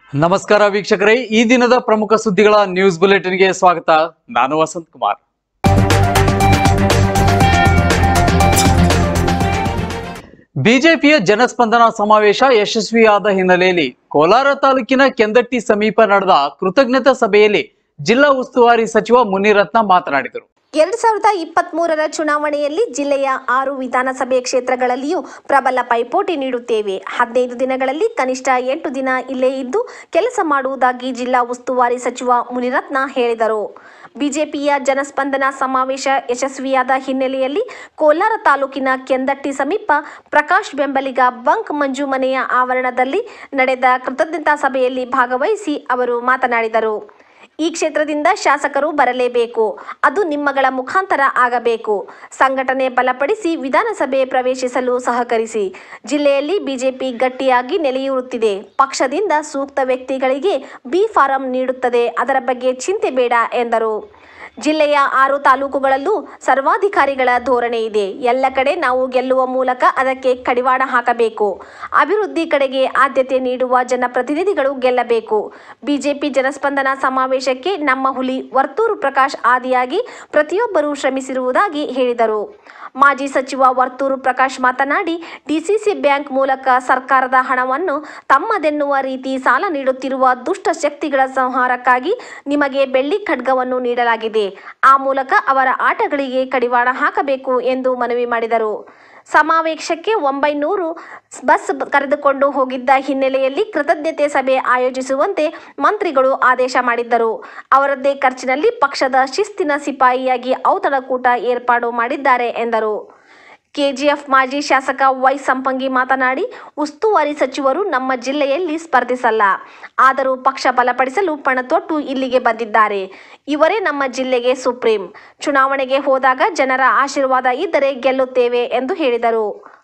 ನಮಸ್ಕಾರ ವೀಕ್ಷಕರೇ ಈ ದಿನದ ಪ್ರಮುಖ ಸುದ್ದಿಗಳ ನ್ಯೂಸ್ ಬುಲೆಟಿನ್ಗೆ ಸ್ವಾಗತ ನಾನು ವಸಂತ್ ಕುಮಾರ್ ಬಿಜೆಪಿಯ ಜನಸ್ಪಂದನ ಸಮಾವೇಶ ಯಶಸ್ವಿಯಾದ ಹಿನ್ನೆಲೆಯಲ್ಲಿ ಕೋಲಾರ ತಾಲೂಕಿನ ಕೆಂದಟ್ಟಿ ಸಮೀಪ ನಡೆದ ಕೃತಜ್ಞತಾ ಸಭೆಯಲ್ಲಿ ಜಿಲ್ಲಾ ಉಸ್ತುವಾರಿ ಸಚಿವ ಮುನಿರತ್ನ ಮಾತನಾಡಿದರು ಎರಡ್ ಸಾವಿರದ ಇಪ್ಪತ್ತ್ ಮೂರರ ಚುನಾವಣೆಯಲ್ಲಿ ಜಿಲ್ಲೆಯ ಆರು ವಿಧಾನಸಭೆ ಕ್ಷೇತ್ರಗಳಲ್ಲಿಯೂ ಪ್ರಬಲ ಪೈಪೋಟಿ ನೀಡುತ್ತೇವೆ ಹದಿನೈದು ದಿನಗಳಲ್ಲಿ ಕನಿಷ್ಠ ಎಂಟು ದಿನ ಇಲ್ಲೇ ಇದ್ದು ಕೆಲಸ ಮಾಡುವುದಾಗಿ ಜಿಲ್ಲಾ ಉಸ್ತುವಾರಿ ಸಚಿವ ಮುನಿರತ್ನ ಹೇಳಿದರು ಬಿಜೆಪಿಯ ಜನಸ್ಪಂದನ ಸಮಾವೇಶ ಯಶಸ್ವಿಯಾದ ಹಿನ್ನೆಲೆಯಲ್ಲಿ ಕೋಲಾರ ತಾಲೂಕಿನ ಕೆಂದಟ್ಟಿ ಸಮೀಪ ಪ್ರಕಾಶ್ ಬೆಂಬಲಿಗ ಬಂಕ್ ಮಂಜು ಮನೆಯ ಆವರಣದಲ್ಲಿ ನಡೆದ ಕೃತಜ್ಞತಾ ಸಭೆಯಲ್ಲಿ ಭಾಗವಹಿಸಿ ಅವರು ಮಾತನಾಡಿದರು ಈ ಕ್ಷೇತ್ರದಿಂದ ಶಾಸಕರು ಬರಲೇಬೇಕು ಅದು ನಿಮ್ಮಗಳ ಮುಖಾಂತರ ಆಗಬೇಕು ಸಂಘಟನೆ ಬಲಪಡಿಸಿ ವಿಧಾನಸಭೆ ಪ್ರವೇಶಿಸಲು ಸಹಕರಿಸಿ ಜಿಲ್ಲೆಯಲ್ಲಿ ಬಿಜೆಪಿ ಗಟ್ಟಿಯಾಗಿ ನೆಲೆಯೂರುತ್ತಿದೆ ಪಕ್ಷದಿಂದ ಸೂಕ್ತ ವ್ಯಕ್ತಿಗಳಿಗೆ ಬಿ ಫಾರಂ ನೀಡುತ್ತದೆ ಅದರ ಬಗ್ಗೆ ಚಿಂತೆ ಬೇಡ ಎಂದರು ಜಿಲ್ಲೆಯ ಆರು ತಾಲೂಕುಗಳಲ್ಲೂ ಸರ್ವಾಧಿಕಾರಿಗಳ ಧೋರಣೆ ಇದೆ ಎಲ್ಲ ಕಡೆ ನಾವು ಗೆಲ್ಲುವ ಮೂಲಕ ಅದಕ್ಕೆ ಕಡಿವಾಣ ಹಾಕಬೇಕು ಅಭಿವೃದ್ಧಿ ಕಡೆಗೆ ಆದ್ಯತೆ ನೀಡುವ ಜನಪ್ರತಿನಿಧಿಗಳು ಗೆಲ್ಲಬೇಕು ಬಿಜೆಪಿ ಜನಸ್ಪಂದನ ಸಮಾವೇಶಕ್ಕೆ ನಮ್ಮ ಹುಲಿ ವರ್ತೂರು ಪ್ರಕಾಶ್ ಆದಿಯಾಗಿ ಪ್ರತಿಯೊಬ್ಬರೂ ಶ್ರಮಿಸಿರುವುದಾಗಿ ಹೇಳಿದರು ಮಾಜಿ ಸಚಿವ ವರ್ತೂರು ಪ್ರಕಾಶ್ ಮಾತನಾಡಿ ಡಿಸಿಸಿ ಬ್ಯಾಂಕ್ ಮೂಲಕ ಸರ್ಕಾರದ ಹಣವನ್ನು ತಮ್ಮದೆನ್ನುವ ರೀತಿ ಸಾಲ ನೀಡುತ್ತಿರುವ ದುಷ್ಟ ಶಕ್ತಿಗಳ ಸಂಹಾರಕ್ಕಾಗಿ ನಿಮಗೆ ಬೆಳ್ಳಿ ಖಡ್ಗವನ್ನು ನೀಡಲಾಗಿದೆ ಆ ಮೂಲಕ ಅವರ ಆಟಗಳಿಗೆ ಕಡಿವಾಣ ಹಾಕಬೇಕು ಎಂದು ಮನವಿ ಮಾಡಿದರು ಸಮಾವೇಶಕ್ಕೆ ಒಂಬೈನೂರು ಬಸ್ ಕರೆದುಕೊಂಡು ಹೋಗಿದ್ದ ಹಿನ್ನೆಲೆಯಲ್ಲಿ ಕೃತಜ್ಞತೆ ಸಭೆ ಆಯೋಜಿಸುವಂತೆ ಮಂತ್ರಿಗಳು ಆದೇಶ ಮಾಡಿದ್ದರು ಅವರದ್ದೇ ಖರ್ಚಿನಲ್ಲಿ ಪಕ್ಷದ ಶಿಸ್ತಿನ ಸಿಪಾಯಿಯಾಗಿ ಔತಣಕೂಟ ಏರ್ಪಾಡು ಮಾಡಿದ್ದಾರೆ ಎಂದರು ಕೆಜಿಎಫ್ ಮಾಜಿ ಶಾಸಕ ವೈ ಸಂಪಂಗಿ ಮಾತನಾಡಿ ಉಸ್ತುವಾರಿ ಸಚಿವರು ನಮ್ಮ ಜಿಲ್ಲೆಯಲ್ಲಿ ಸ್ಪರ್ಧಿಸಲ್ಲ ಆದರೂ ಪಕ್ಷ ಬಲಪಡಿಸಲು ಪಣತೊಟ್ಟು ಇಲ್ಲಿಗೆ ಬಂದಿದ್ದಾರೆ ಇವರೇ ನಮ್ಮ ಜಿಲ್ಲೆಗೆ ಸುಪ್ರೀಂ ಚುನಾವಣೆಗೆ ಹೋದಾಗ ಜನರ ಆಶೀರ್ವಾದ ಇದ್ದರೆ ಗೆಲ್ಲುತ್ತೇವೆ ಎಂದು ಹೇಳಿದರು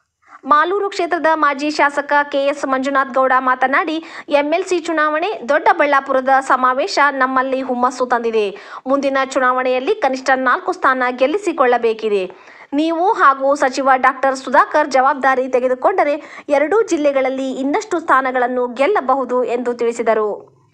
ಮಾಲೂರು ಕ್ಷೇತ್ರದ ಮಾಜಿ ಶಾಸಕ ಕೆಎಸ್ ಮಂಜುನಾಥ್ ಗೌಡ ಮಾತನಾಡಿ ಎಂಎಲ್ಸಿ ಚುನಾವಣೆ ದೊಡ್ಡಬಳ್ಳಾಪುರದ ಸಮಾವೇಶ ನಮ್ಮಲ್ಲಿ ಹುಮ್ಮಸ್ಸು ತಂದಿದೆ ಮುಂದಿನ ಚುನಾವಣೆಯಲ್ಲಿ ಕನಿಷ್ಠ ನಾಲ್ಕು ಸ್ಥಾನ ಗೆಲ್ಲಿಸಿಕೊಳ್ಳಬೇಕಿದೆ ನೀವು ಹಾಗೂ ಸಚಿವ ಡಾಕ್ಟರ್ ಸುಧಾಕರ್ ಜವಾಬ್ದಾರಿ ತೆಗೆದುಕೊಂಡರೆ ಎರಡೂ ಜಿಲ್ಲೆಗಳಲ್ಲಿ ಇನ್ನಷ್ಟು ಸ್ಥಾನಗಳನ್ನು ಗೆಲ್ಲಬಹುದು ಎಂದು ತಿಳಿಸಿದರು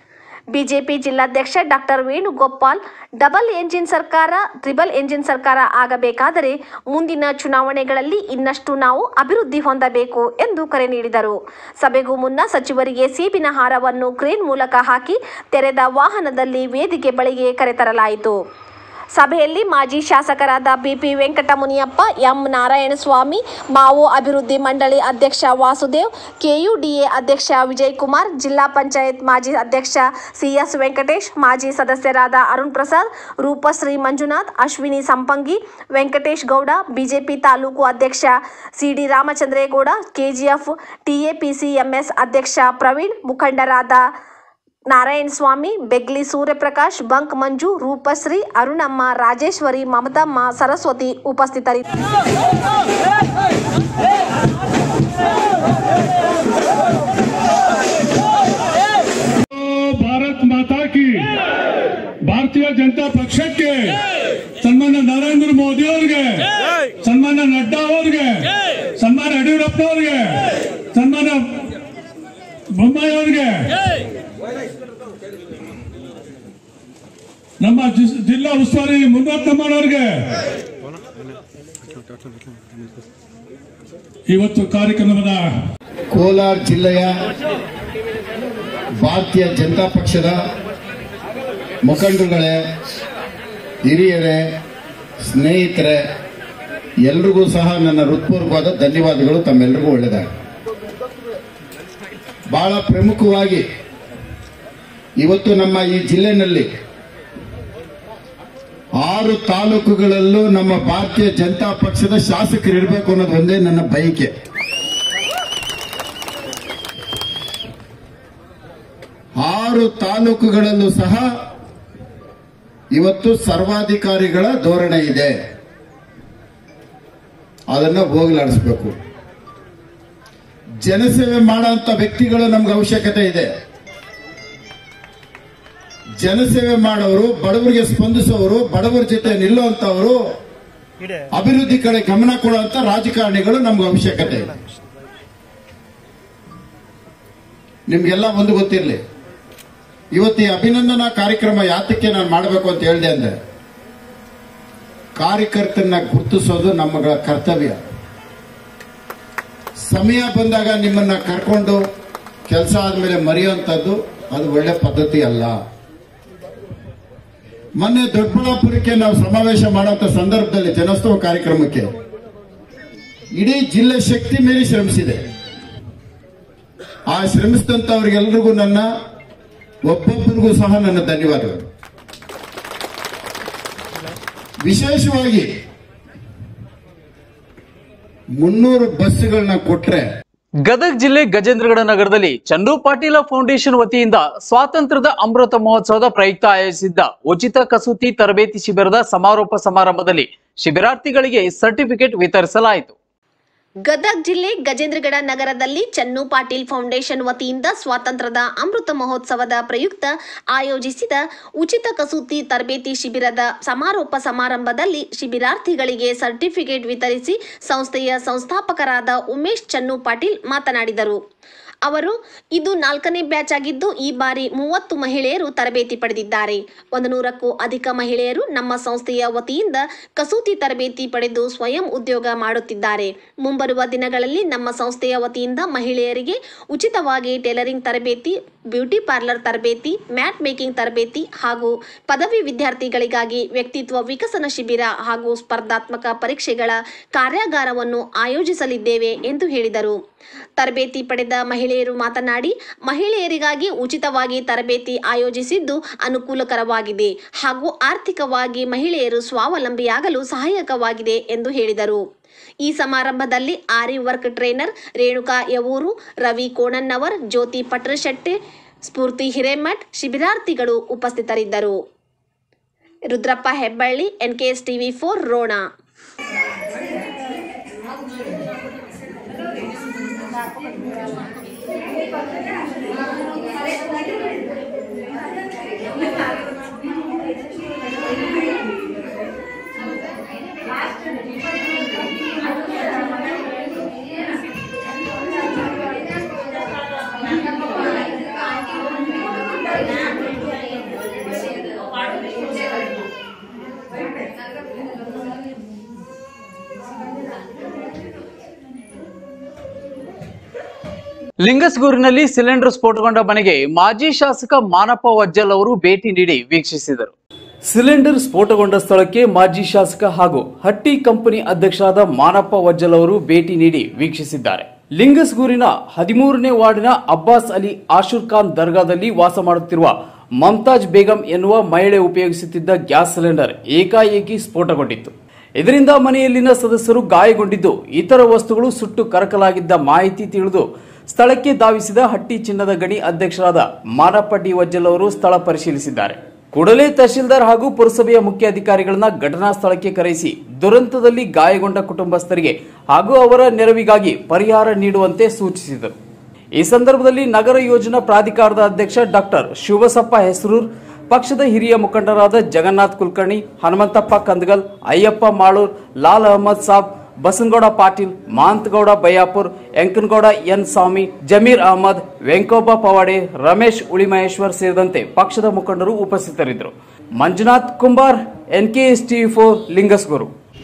ಬಿಜೆಪಿ ಜಿಲ್ಲಾಧ್ಯಕ್ಷ ಡಾಕ್ಟರ್ ವೇಣುಗೋಪಾಲ್ ಡಬಲ್ ಎಂಜಿನ್ ಸರ್ಕಾರ ಟ್ರಿಬಲ್ ಎಂಜಿನ್ ಸರ್ಕಾರ ಆಗಬೇಕಾದರೆ ಮುಂದಿನ ಚುನಾವಣೆಗಳಲ್ಲಿ ಇನ್ನಷ್ಟು ನಾವು ಅಭಿವೃದ್ಧಿ ಹೊಂದಬೇಕು ಎಂದು ಕರೆ ನೀಡಿದರು ಸಭೆಗೂ ಮುನ್ನ ಸಚಿವರಿಗೆ ಸೀಬಿನ ಹಾರವನ್ನು ಕ್ರೇನ್ ಮೂಲಕ ಹಾಕಿ ತೆರೆದ ವಾಹನದಲ್ಲಿ ವೇದಿಕೆ ಬಳಿಗೆ ಕರೆತರಲಾಯಿತು ಸಭೆಯಲ್ಲಿ ಮಾಜಿ ಶಾಸಕರಾದ ಬಿಪಿ ವೆಂಕಟಮುನಿಯಪ್ಪ ಎಂ ನಾರಾಯಣಸ್ವಾಮಿ ಮಾವು ಅಭಿವೃದ್ಧಿ ಮಂಡಳಿ ಅಧ್ಯಕ್ಷ ವಾಸುದೇವ್ ಕೆಯುಡಿಎ ಅಧ್ಯಕ್ಷ ವಿಜಯ್ ಕುಮಾರ್ ಜಿಲ್ಲಾ ಪಂಚಾಯತ್ ಮಾಜಿ ಅಧ್ಯಕ್ಷ ಸಿಎಸ್ ವೆಂಕಟೇಶ್ ಮಾಜಿ ಸದಸ್ಯರಾದ ಅರುಣ್ ಪ್ರಸಾದ್ ರೂಪಶ್ರೀ ಮಂಜುನಾಥ್ ಅಶ್ವಿನಿ ಸಂಪಂಗಿ ವೆಂಕಟೇಶ್ ಗೌಡ ಬಿಜೆಪಿ ತಾಲೂಕು ಅಧ್ಯಕ್ಷ ಸಿಡಿ ರಾಮಚಂದ್ರೇಗೌಡ ಕೆಜಿಎಫ್ ಟಿಎಪಿಸಿಎಂಎಸ್ ಅಧ್ಯಕ್ಷ ಪ್ರವೀಣ್ ಮುಖಂಡರಾದ ನಾರಾಯಣ ಸ್ವಾಮಿ ಬೆಗ್ಲಿ ಸೂರ್ಯಪ್ರಕಾಶ್ ಬಂಕ್ ಮಂಜು ರೂಪಶ್ರೀ ಅರುಣಮ್ಮ ರಾಜೇಶ್ವರಿ ಮಮತಮ್ಮ ಸರಸ್ವತಿ ಉಪಸ್ಥಿತರಿದ್ದರು ಭಾರತ್ ಮಾತಾ ಕಿ ಭಾರತೀಯ ಜನತಾ ಪಕ್ಷಕ್ಕೆ ಸನ್ಮಾನ್ಯ ನರೇಂದ್ರ ಮೋದಿ ಅವ್ರಿಗೆ ಸನ್ಮಾನ್ಯ ನಡ್ಡಾ ಅವ್ರಿಗೆ ಸನ್ಮಾನ್ಯ ಯಡಿಯೂರಪ್ಪ ಅವ್ರಿಗೆ ಸನ್ಮಾನ್ಯ ಬೊಮ್ಮಾಯಿ ಅವ್ರಿಗೆ ನಮ್ಮ ಜಿ- ಜಿಲ್ಲಾ ಉಸ್ತುವಾರಿ ಮುನ್ನತ್ತಮ್ಮನವ್ರಿಗೆ ಇವತ್ತು ಕಾರ್ಯಕ್ರಮದ ಕೋಲಾರ ಜಿಲ್ಲೆಯ ಭಾರತೀಯ ಜನತಾ ಪಕ್ಷದ ಮುಖಂಡರುಗಳೇ ಹಿರಿಯರೇ ಸ್ನೇಹಿತರೆ ಎಲ್ರಿಗೂ ಸಹ ನನ್ನ ಹೃತ್ಪೂರ್ವಕವಾದ ಧನ್ಯವಾದಗಳು ತಮ್ಮೆಲ್ಲರಿಗೂ ಒಳ್ಳೆಯದಾಗ ಬಹಳ ಪ್ರಮುಖವಾಗಿ ಇವತ್ತು ನಮ್ಮ ಈ ಜಿಲ್ಲೆನಲ್ಲಿ ಆರು ತಾಲೂಕುಗಳಲ್ಲೂ ನಮ್ಮ ಭಾರತೀಯ ಜನತಾ ಪಕ್ಷದ ಶಾಸಕರು ಇರಬೇಕು ಅನ್ನೋದು ಒಂದೇ ನನ್ನ ಬಯಕೆ ಆರು ತಾಲೂಕುಗಳಲ್ಲೂ ಸಹ ಇವತ್ತು ಸರ್ವಾಧಿಕಾರಿಗಳ ಧೋರಣೆ ಇದೆ ಅದನ್ನ ಹೋಗಲಾಡಿಸ್ಬೇಕು ಜನಸೇವೆ ಮಾಡೋಂಥ ವ್ಯಕ್ತಿಗಳು ನಮ್ಗೆ ಅವಶ್ಯಕತೆ ಇದೆ ಜನಸೇವೆ ಮಾಡೋರು ಬಡವರಿಗೆ ಸ್ಪಂದಿಸೋರು ಬಡವರ ಜೊತೆ ನಿಲ್ಲುವಂತವರು ಅಭಿವೃದ್ಧಿ ಕಡೆ ಗಮನ ಕೊಡುವಂತ ರಾಜಕಾರಣಿಗಳು ನಮ್ಗೆ ಅವಶ್ಯಕತೆ ಇದೆ ನಿಮ್ಗೆಲ್ಲ ಒಂದು ಗೊತ್ತಿರಲಿ ಇವತ್ತು ಈ ಅಭಿನಂದನಾ ಕಾರ್ಯಕ್ರಮ ಯಾತಕ್ಕೆ ನಾನು ಮಾಡಬೇಕು ಅಂತ ಹೇಳಿದೆ ಅಂದ್ರೆ ಕಾರ್ಯಕರ್ತರನ್ನ ಗುರುತಿಸೋದು ನಮ್ಮಗಳ ಕರ್ತವ್ಯ ಸಮಯ ಬಂದಾಗ ನಿಮ್ಮನ್ನ ಕರ್ಕೊಂಡು ಕೆಲಸ ಆದ್ಮೇಲೆ ಮರೆಯುವಂಥದ್ದು ಅದು ಒಳ್ಳೆ ಪದ್ಧತಿ ಅಲ್ಲ ಮೊನ್ನೆ ದೊಡ್ಡಬಳ್ಳಾಪುರಕ್ಕೆ ನಾವು ಸಮಾವೇಶ ಮಾಡುವಂತ ಸಂದರ್ಭದಲ್ಲಿ ಜನೋತ್ಸವ ಕಾರ್ಯಕ್ರಮಕ್ಕೆ ಇಡೀ ಜಿಲ್ಲೆ ಶಕ್ತಿ ಮೀರಿ ಶ್ರಮಿಸಿದೆ ಆ ಶ್ರಮಿಸಿದಂತವ್ರಿಗೆಲ್ರಿಗೂ ನನ್ನ ಒಬ್ಬೊಬ್ಬರಿಗೂ ಸಹ ನನ್ನ ಧನ್ಯವಾದಗಳು ವಿಶೇಷವಾಗಿ ಮುನ್ನೂರು ಬಸ್ಸುಗಳನ್ನ ಕೊಟ್ರೆ ಗದಗ ಜಿಲ್ಲೆ ಗಜೇಂದ್ರಗಡ ನಗರದಲ್ಲಿ ಚಂದು ಪಾಟೀಲ ಫೌಂಡೇಶನ್ ವತಿಯಿಂದ ಸ್ವಾತಂತ್ರ್ಯದ ಅಮೃತ ಮಹೋತ್ಸವದ ಪ್ರಯುಕ್ತ ಆಯೋಜಿಸಿದ್ದ ಉಚಿತ ಕಸೂತಿ ತರಬೇತಿ ಶಿಬಿರದ ಸಮಾರೋಪ ಸಮಾರಂಭದಲ್ಲಿ ಶಿಬಿರಾರ್ಥಿಗಳಿಗೆ ಸರ್ಟಿಫಿಕೇಟ್ ವಿತರಿಸಲಾಯಿತು ಗದಗ್ ಜಿಲ್ಲೆ ಗಜೇಂದ್ರಗಡ ನಗರದಲ್ಲಿ ಚನ್ನು ಪಾಟೀಲ್ ಫೌಂಡೇಶನ್ ವತಿಯಿಂದ ಸ್ವಾತಂತ್ರ್ಯದ ಅಮೃತ ಮಹೋತ್ಸವದ ಪ್ರಯುಕ್ತ ಆಯೋಜಿಸಿದ ಉಚಿತ ಕಸೂತಿ ತರಬೇತಿ ಶಿಬಿರದ ಸಮಾರೋಪ ಸಮಾರಂಭದಲ್ಲಿ ಶಿಬಿರಾರ್ಥಿಗಳಿಗೆ ಸರ್ಟಿಫಿಕೇಟ್ ವಿತರಿಸಿ ಸಂಸ್ಥೆಯ ಸಂಸ್ಥಾಪಕರಾದ ಉಮೇಶ್ ಚನ್ನು ಪಾಟೀಲ್ ಮಾತನಾಡಿದರು ಅವರು ಇದು ನಾಲ್ಕನೇ ಬ್ಯಾಚ್ ಆಗಿದ್ದು ಈ ಬಾರಿ ಮೂವತ್ತು ಮಹಿಳೆಯರು ತರಬೇತಿ ಪಡೆದಿದ್ದಾರೆ ಒಂದು ನೂರಕ್ಕೂ ಅಧಿಕ ಮಹಿಳೆಯರು ನಮ್ಮ ಸಂಸ್ಥೆಯ ವತಿಯಿಂದ ಕಸೂತಿ ತರಬೇತಿ ಪಡೆದು ಸ್ವಯಂ ಉದ್ಯೋಗ ಮಾಡುತ್ತಿದ್ದಾರೆ ಮುಂಬರುವ ದಿನಗಳಲ್ಲಿ ನಮ್ಮ ಸಂಸ್ಥೆಯ ವತಿಯಿಂದ ಮಹಿಳೆಯರಿಗೆ ಉಚಿತವಾಗಿ ಟೈಲರಿಂಗ್ ತರಬೇತಿ ಬ್ಯೂಟಿ ಪಾರ್ಲರ್ ತರಬೇತಿ ಮ್ಯಾಟ್ ಮೇಕಿಂಗ್ ತರಬೇತಿ ಹಾಗೂ ಪದವಿ ವಿದ್ಯಾರ್ಥಿಗಳಿಗಾಗಿ ವ್ಯಕ್ತಿತ್ವ ವಿಕಸನ ಶಿಬಿರ ಹಾಗೂ ಸ್ಪರ್ಧಾತ್ಮಕ ಪರೀಕ್ಷೆಗಳ ಕಾರ್ಯಾಗಾರವನ್ನು ಆಯೋಜಿಸಲಿದ್ದೇವೆ ಎಂದು ಹೇಳಿದರು ತರಬೇತಿ ಪಡೆದ ಮಹಿಳೆಯರು ಮಾತನಾಡಿ ಮಹಿಳೆಯರಿಗಾಗಿ ಉಚಿತವಾಗಿ ತರಬೇತಿ ಆಯೋಜಿಸಿದ್ದು ಅನುಕೂಲಕರವಾಗಿದೆ ಹಾಗೂ ಆರ್ಥಿಕವಾಗಿ ಮಹಿಳೆಯರು ಸ್ವಾವಲಂಬಿಯಾಗಲು ಸಹಾಯಕವಾಗಿದೆ ಎಂದು ಹೇಳಿದರು ಈ ಸಮಾರಂಭದಲ್ಲಿ ಆರಿ ವರ್ಕ್ ಟ್ರೈನರ್ ರೇಣುಕಾ ಯವೂರು ರವಿ ಕೋಣನ್ನವರ್ ಜ್ಯೋತಿ ಪಟ್ರಶೆಟ್ಟಿ ಸ್ಫೂರ್ತಿ ಹಿರೇಮಠ್ ಶಿಬಿರಾರ್ಥಿಗಳು ಉಪಸ್ಥಿತರಿದ್ದರು Rudrappa Hebballi NKS TV four Rona ಲಿಂಗಸ್ಗೂರಿನಲ್ಲಿ ಸಿಲಿಂಡರ್ ಸ್ಫೋಟಗೊಂಡ ಮನೆಗೆ ಮಾಜಿ ಶಾಸಕ ಮಾನಪ್ಪ ವಜ್ಜಲ್ ಅವರು ಭೇಟಿ ನೀಡಿ ವೀಕ್ಷಿಸಿದರು ಸಿಲಿಂಡರ್ ಸ್ಫೋಟಗೊಂಡ ಸ್ಥಳಕ್ಕೆ ಮಾಜಿ ಶಾಸಕ ಹಾಗೂ ಹಟ್ಟಿ ಕಂಪನಿ ಅಧ್ಯಕ್ಷರಾದ ಮಾನಪ್ಪ ವಜ್ಜಲ್ ಅವರು ಭೇಟಿ ನೀಡಿ ವೀಕ್ಷಿಸಿದ್ದಾರೆ ಲಿಂಗಸ್ಗೂರಿನ ಹದಿಮೂರನೇ ವಾರ್ಡಿನ ಅಬ್ಬಾಸ್ ಅಲಿ ಆಶೂರ್ ಖಾನ್ ದರ್ಗಾದಲ್ಲಿ ವಾಸ ಮಾಡುತ್ತಿರುವ ಮಮ್ತಾಜ್ ಬೇಗಂ ಎನ್ನುವ ಮಹಿಳೆ ಉಪಯೋಗಿಸುತ್ತಿದ್ದ ಗ್ಯಾಸ್ ಸಿಲಿಂಡರ್ ಏಕಾಏಕಿ ಸ್ಫೋಟಗೊಂಡಿತ್ತು ಇದರಿಂದ ಮನೆಯಲ್ಲಿನ ಸದಸ್ಯರು ಗಾಯಗೊಂಡಿದ್ದು ಇತರ ವಸ್ತುಗಳು ಸುಟ್ಟು ಕರಕಲಾಗಿದ್ದ ಮಾಹಿತಿ ತಿಳಿದು ಸ್ಥಳಕ್ಕೆ ಧಾವಿಸಿದ ಹಟ್ಟಿ ಚಿನ್ನದ ಗಣಿ ಅಧ್ಯಕ್ಷರಾದ ಮಾನಪ್ಪ ಡಿ ವಜ್ಜಲ್ ಅವರು ಸ್ಥಳ ಪರಿಶೀಲಿಸಿದ್ದಾರೆ ಕೂಡಲೇ ತಹಶೀಲ್ದಾರ್ ಹಾಗೂ ಪುರಸಭೆಯ ಮುಖ್ಯ ಅಧಿಕಾರಿಗಳನ್ನ ಘಟನಾ ಸ್ಥಳಕ್ಕೆ ಕರೆಸಿ ದುರಂತದಲ್ಲಿ ಗಾಯಗೊಂಡ ಕುಟುಂಬಸ್ಥರಿಗೆ ಹಾಗೂ ಅವರ ನೆರವಿಗಾಗಿ ಪರಿಹಾರ ನೀಡುವಂತೆ ಸೂಚಿಸಿದರು ಈ ಸಂದರ್ಭದಲ್ಲಿ ನಗರ ಯೋಜನಾ ಪ್ರಾಧಿಕಾರದ ಅಧ್ಯಕ್ಷ ಡಾಕ್ಟರ್ ಶಿವಸಪ್ಪ ಹೆಸರೂರ್ ಪಕ್ಷದ ಹಿರಿಯ ಮುಖಂಡರಾದ ಜಗನ್ನಾಥ್ ಕುಲಕರ್ಣಿ ಹನುಮಂತಪ್ಪ ಕಂದಗಲ್ ಅಯ್ಯಪ್ಪ ಮಾಳೂರ್ ಲಾಲ್ ಅಹಮದ್ ಸಾಬ್ ಬಸನಗೌಡ ಪಾಟೀಲ್ ಮಾಂತಗೌಡ ಬಯ್ಯಾಪುರ್ ಎಂಕನಗೌಡ ಎನ್ ಸ್ವಾಮಿ ಜಮೀರ್ ಅಹಮದ್ ವೆಂಕೋಬ ಪವಾಡೆ ರಮೇಶ್ ಉಳಿಮಹೇಶ್ವರ್ ಸೇರಿದಂತೆ ಪಕ್ಷದ ಮುಖಂಡರು ಉಪಸ್ಥಿತರಿದ್ದರು Manjunath Kumbar NKS TV four Lingasugur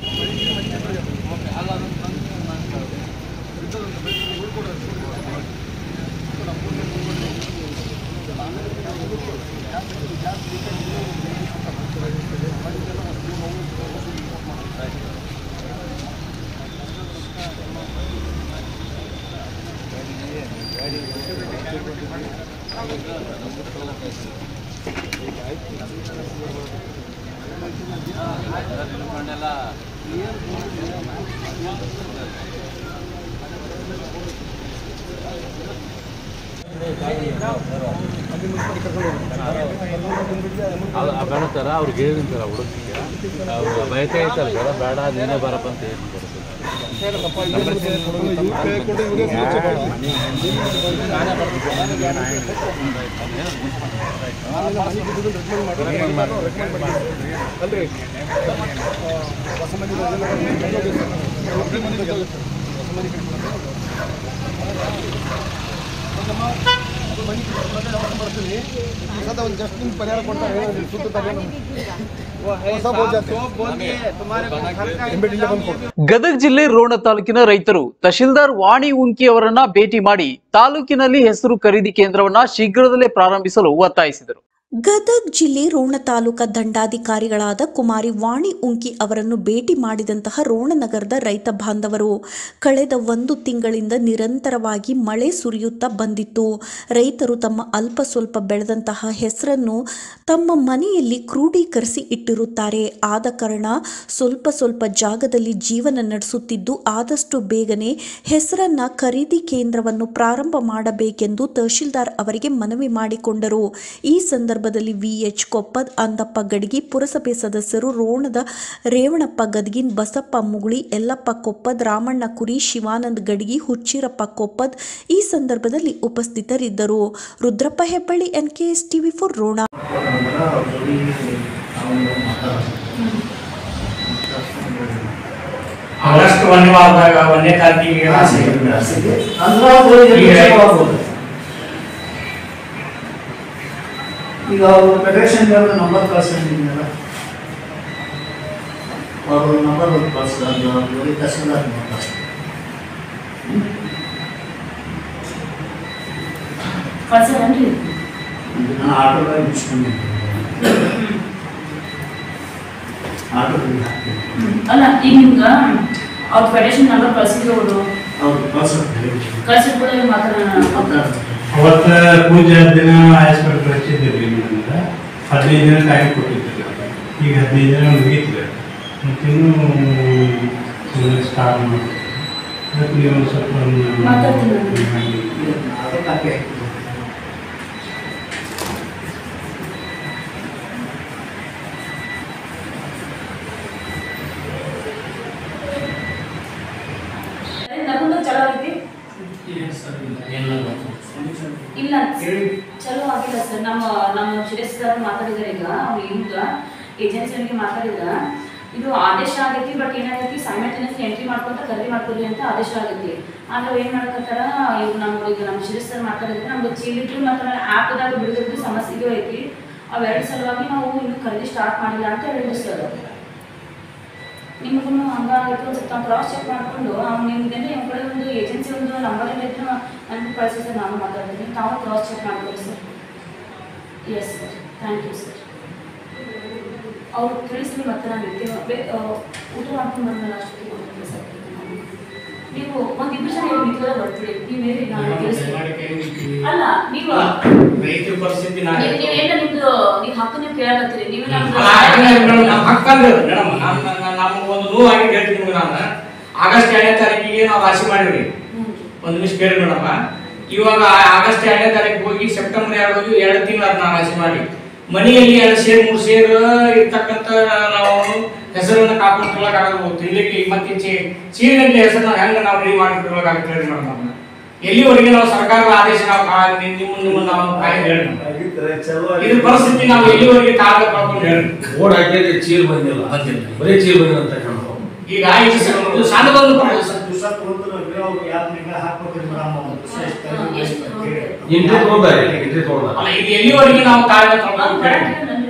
ಅದು ಆ ಬೇಡ ಸರ ಅವ್ರಿಗೆ ಹೇಳಿದ್ದೀನಿ ಸರ್ ಹುಡುಗಿಗೆ ಅವ್ರು ಬಯಕೆ ಐತಲ್ಲ ಸರ್ ಬೇಡ ನೀನೇ ಬರಪ್ಪ ಅಂತ ಹೇಳ್ತೀನಿ ಒಂದು ಜಸ್ಟ್ ನಿಮ್ಗೆ ಪರಿಹಾರ ಕೊಡ್ತಾರೆ ಸುತ್ತ ಹೊಸ ಬೋಜಾತೆ ಇಮಿಡಿಯೇಟ್ಲಿ ಬಂದು ಕೊಡ್ತಾರೆ ಗದಗ ಜಿಲ್ಲೆ ರೋಣ ತಾಲೂಕಿನ ರೈತರು ತಹಶೀಲ್ದಾರ್ ವಾಣಿ ಉಂಕಿ ಅವರನ್ನ ಭೇಟಿ ಮಾಡಿ ತಾಲೂಕಿನಲ್ಲಿ ಹೆಸರು ಖರೀದಿ ಕೇಂದ್ರವನ್ನ ಶೀಘ್ರದಲ್ಲೇ ಪ್ರಾರಂಭಿಸಲು ಒತ್ತಾಯಿಸಿದರು ಗದಗ್ ಜಿಲ್ಲೆ ರೋಣ ತಾಲೂಕಾ ದಂಡಾಧಿಕಾರಿಗಳಾದ ಕುಮಾರಿ ವಾಣಿ ಉಂಕಿ ಅವರನ್ನು ಭೇಟಿ ಮಾಡಿದಂತಹ ರೋಣನಗರದ ರೈತ ಬಾಂಧವರು ಕಳೆದ ಒಂದು ತಿಂಗಳಿಂದ ನಿರಂತರವಾಗಿ ಮಳೆ ಸುರಿಯುತ್ತಾ ಬಂದಿತ್ತು ರೈತರು ತಮ್ಮ ಅಲ್ಪ ಸ್ವಲ್ಪ ಬೆಳೆದಂತಹ ಹೆಸರನ್ನು ತಮ್ಮ ಮನೆಯಲ್ಲಿ ಕ್ರೋಢೀಕರಿಸಿ ಇಟ್ಟಿರುತ್ತಾರೆ ಆದ ಕಾರಣ ಸ್ವಲ್ಪ ಸ್ವಲ್ಪ ಜಾಗದಲ್ಲಿ ಜೀವನ ನಡೆಸುತ್ತಿದ್ದು ಆದಷ್ಟು ಬೇಗನೆ ಹೆಸರನ್ನ ಖರೀದಿ ಕೇಂದ್ರವನ್ನು ಪ್ರಾರಂಭ ಮಾಡಬೇಕೆಂದು ತಹಶೀಲ್ದಾರ್ ಅವರಿಗೆ ಮನವಿ ಮಾಡಿಕೊಂಡರು ಈ ಸಂದರ್ಭದಲ್ಲಿ ವಿಎಚ್ ಕೊಪ್ಪದ್ ಅಂದಪ್ಪ ಗಡಿಗಿ ಪುರಸಭೆ ಸದಸ್ಯರು ರೋಣದ ರೇವಣಪ್ಪ ಗದಗಿನ್ ಬಸಪ್ಪ ಮುಗುಳಿ ಎಲ್ಲಪ್ಪ ಕೊಪ್ಪದ್ ರಾಮಣ್ಣ ಕುರಿ ಶಿವಾನಂದ್ ಗಡಿಗಿ ಹುಚ್ಚಿರಪ್ಪ ಕೊಪ್ಪದ್ ಈ ಸಂದರ್ಭದಲ್ಲಿ ಉಪಸ್ಥಿತರಿದ್ದರು Rudrappa Hebballi NKS TV four Rona August ಒಂದನೇ ವಾರದಾಗ ಒಂದನೇ ತಾರೀಕಿಗೆ ಈಗ ಅವರು ಫೆಡರೇಷನ್ ನಂಬರ್ ಕಳ್ಸಿದ್ದೀನಲ್ಲ ಅವರು ನಂಬರ್ ಕಳ್ಸಿದ್ರು ಅವರು ತಹಸೀಲ್ದಾರ್ ನಂಬರ್ ಕಳ್ಸೇನ್ರಿ ನಾನು ಆಟೋದಾಗ ಮುಗಿಸ್ಕೊಂಡಿದ್ದೆ ಆಟೋದಲ್ಲಿ ಹಾಕ್ತೀನಿ ಅಲ್ಲ ಈಗ ನಿಮ್ಗ ಅವ್ರ ಫೆಡರೇಷನ್ ನಂಬರ್ ಕಳ್ಸಿದ್ರು ಅವರು ಅವ್ರು ಕಳ್ಸಿದ್ರು ಕಳ್ಸಿದ್ ಕೂಡ ಇವ್ರು ಮಾತಾಡೋಣ ಮಾತಾಡ್ತಾರೆ ಅವತ್ತ ಪೂಜೆ ದಿನ ಹಾಸ್ಪಿಟಲ್ ಹಚ್ಚಿದ್ದಿರಿ ನಿಮ್ಗೆ ಹದಿನೈದು ದಿನ ಟೈಮ್ ಕೊಟ್ಟಿದ್ದಿಲ್ಲ ಈಗ ಹದಿನೈದು ದಿನ ಮುಗೀತು ಮತ್ತಿನ್ನೂ ಸ್ಟಾರ್ಟ್ ಮಾಡಿ ಅದಕ್ಕೆ ನೀವು ಒಂದು ಸ್ವಲ್ಪ ಒಂದು- ಮಾತಾಡ್ತೀನಿ ನಾನು. ಮಾಡಿ. ಅದು ಕಾಪಿ ಹಾಕ್ತೀನಿ ನಗುಂದ ಚಲೋ ಆಗೈತಿ ಇಲ್ಲ ಚಲೋ ಆಗಿಲ್ಲ ಸರ್ ನಮ್ಮ ನಮ್ಮ ಶಿರಸ್ ಸರ್ ಮಾತಾಡಿದಾರೆ ಈಗ ಅವ್ರು ಈಗ ಏಜೆನ್ಸಿಯವರಿಗೆ ಮಾತಾಡಿದ ಇದು ಆದೇಶ ಆಗೈತಿ ಬಟ್ ಏನಾಗೈತಿ ಸೈಮಲ್ಟೇನಿಯಸ್ಲಿ ಎಂಟ್ರಿ ಮಾಡ್ಕೊಂತ ಖರೀದಿ ಮಾಡ್ಕೊಡಿ ಅಂತ ಆದೇಶ ಆಗೈತಿ ಆದ್ರೆ ಏನ್ ಮಾಡಕತ್ತಾರ ಇವ್ ನಮ್ಮ ಈಗ ನಮ್ಮ ಶಿರಸ್ ಸರ್ ಮಾತಾಡಿದ್ರೆ ನಮ್ದು ಚೀಲಿಟ್ಟು ಮತ್ತು ಆ್ಯಪ್ದಾಗ ಬಿಡೋದ್ರದ್ದು ಸಮಸ್ಯೆಗೂ ಐತಿ ಅವೆರಡು ಸಲುವಾಗಿ ನಾವು ಇನ್ನು ಖರೀದಿ ಸ್ಟಾರ್ಟ್ ಮಾಡಿಲ್ಲ ಅಂತ ಹೇಳಿದ್ರು ಸರ್ ನಿಮಗೂ ಹಂಗಾಗಿತ್ತು ಒಂದು ಸ್ವಲ್ಪ ಕ್ರಾಸ್ ಚೆಕ್ ಮಾಡಿಕೊಂಡು ಅವ್ನು ನಿಮ್ಗೆ ನಿಮ್ಮ ಕಡೆ ಒಂದು ಏಜೆನ್ಸಿ ಒಂದು ನಂಬರ್ ಎಲ್ಲ ಇದ್ರೆ ನನಗೆ ಕಳಿಸಿ ಸರ್ ನಾನು ಮಾತಾಡ್ತೀನಿ ತಾವು ಕ್ರಾಸ್ ಚೆಕ್ ಮಾಡ್ಕೊಳ್ಳಿ sir yes sir thank you sir ಅವ್ರು ತಿಳಿಸ್ಲಿ ಮತ್ತೆ ನಾನು ಇರ್ತೀನಿ ಬೇ- ಆ, ಊಟ ಮಾಡ್ಕೊಂಡು ಬಂದ್ಮೇಲೆ ಅಷ್ಟೊತ್ತಿಗೆ ಹೋಗ್ತೀನಿ ಸರ್ ನೀವು ಒಂದಿಬ್ಬರು ಜನ ಇಲ್ಲಿ ನಿಂತ್ಕೊಳ್ಳೋ ಬರ್ತೀರಿ ನೀವು ಹೇಳಿ ನಾನು ತಿಳಿಸ್ತೀನಿ ಅಲ್ಲ ನೀವು ರೈತರ ಪರಿಸ್ಥಿತಿ ನಾ ನೀವು ನೀವು ಏನ ನಿಮ್ದು ನೀವು ಹಕ್ಕು ನೀವು ಕೇಳಕತ್ತೀರಿ ನೀವು ನಮ್ದು ನಮ್ಮ ಹಕ್ಕಂದ್ರೆ ಮೇಡಮ್ ನಮ್ಮ ಒಂದು ನೋವು ಆಗಿ ಹೇಳ್ತೀನಿ ನಿಮ್ಗೆ ನಾನು ಆಗಸ್ಟ್ ಎರಡನೇ ತಾರೀಕಿಗೆ ನಾವು ರಾಶಿ ಮಾಡಿವ್ರಿ ಹ್ಮ್. ಒಂದು ನಿಮಿಷ ಕೇಳಿ ಮೇಡಮ್ಮ ಇವಾಗ ಆಗಸ್ಟ್ ಎರಡನೇ ತಾರೀಕು ಹೋಗಿ ಸೆಪ್ಟೆಂಬರ್ ಎರಡು ಹೋಗಿ ಎರಡು ತಿಂಗಳು ಅದನ್ನ ರಾಶಿ ಮಾಡಿ ಮನೆಯಲ್ಲಿ ಎರಡು ಸೇರ್ ಮೂರು ಸೇರ್ ಇರ್ತಕ್ಕಂಥ ನಾವು ಹೆಸರನ್ನ ಕಾಪಾಡ್ಕೊಳ್ಳೋಕ್ಕಾಗಲ್ಲ ತಿನ್ಲಿಕ್ಕೆ ಮತ್ತೆ ಚೀರಿನಲ್ಲಿ ಹೆಸರನ್ನ ಹೆಂಗೆ ನಾವು ರೆಡಿ ಮಾಡಿಕೊಳ್ಳೋಕ್ಕಾಗುತ್ತೆ ಹೇಳಿ ಮೇಡಮ್ ಅದನ್ನ ಎಲ್ಲಿವರೆಗೆ ನಾವು ಸರ್ಕಾರದ ಆದೇಶ ನಾವು ಕಾ- ನಿಮ್- ನಿಮ್ಮ ನಿಮ್ಮ ನಾವು ಕಾಯ್ದು ಹೇಳಿ ಇದ್ರ ಪರಿಸ್ಥಿತಿ ನಾವು ಎಲ್ಲಿವರೆಗೆ ಕಾಲ ಕಳ್ಕೊಂಡು ಹೇಳಿ ಓಡ್ ಹಾಕಿದ್ರೆ ಚೀರ್ ಬಂದಿಲ್ಲ ಬರೀ ಚೀರ್ ಬಂದಿಲ್ಲ ಅಂತ ಕಾಣ್ತಾವ ಈಗ ಇದು ಸ- ಇದು ಸಣ್ಣದೊಂದು ಪ್ರಶ್ನೆ. ಇಂಟ್ರಿ ತಗೊಂಡಾರೆ ಇಂಟ್ರಿ ತಗೊಂಡ ಅಲ್ಲ ಇದು ಎಲ್ಲಿವರೆಗೆ ನಾವು ಕಾಲ ಕಳ್ಕೊಂಡು ಹೇಳಿ